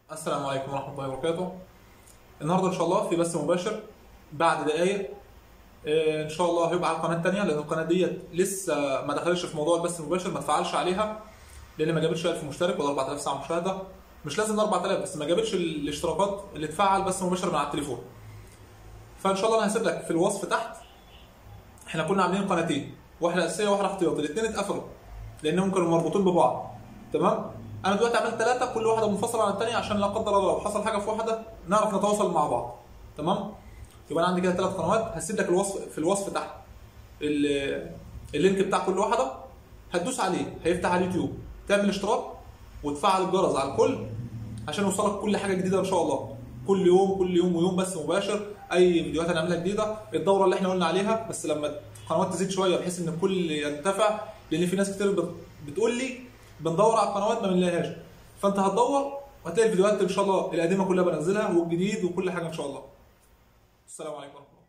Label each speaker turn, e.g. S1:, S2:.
S1: السلام عليكم ورحمة الله وبركاته. النهارده إن شاء الله في بث مباشر بعد دقايق آه، إن شاء الله هيبقى على القناة التانية لأن القناة ديت لسه ما دخلتش في موضوع البث المباشر ما اتفعلش عليها لأن ما جابتش 1000 مشترك ولا 4000 ساعة مشاهدة مش لازم 4000 بس ما جابتش الاشتراكات اللي تفعل بث مباشر من على التليفون. فإن شاء الله أنا هسيب لك في الوصف تحت احنا كنا عاملين قناتين واحدة أساسية وواحدة احتياطي الاثنين اتقفلوا لأنهم كانوا مربوطين ببعض تمام؟ انا دلوقتي عملت ثلاثه كل واحده منفصله عن الثانيه عشان لا قدر الله لو حصل حاجه في واحده نعرف نتواصل مع بعض تمام يبقى انا عندي كده ثلاث قنوات هسيب لك الوصف في الوصف تحت ال- اللينك بتاع كل واحده هتدوس عليه هيفتح على اليوتيوب تعمل اشتراك وتفعل الجرس على الكل عشان يوصلك كل حاجه جديده ان شاء الله كل يوم كل يوم ويوم بس مباشر اي فيديوهات هنعملها جديده الدوره اللي احنا قلنا عليها بس لما القنوات تزيد شويه بحيث ان الكل ينتفع لان في ناس كتير بت- بتقول لي بندور على القنوات ما بنلاقيهاش فانت هتدور وهتلاقي الفيديوهات ان شاء الله القديمه كلها بنزلها والجديد وكل حاجه ان شاء الله السلام عليكم ورحمه الله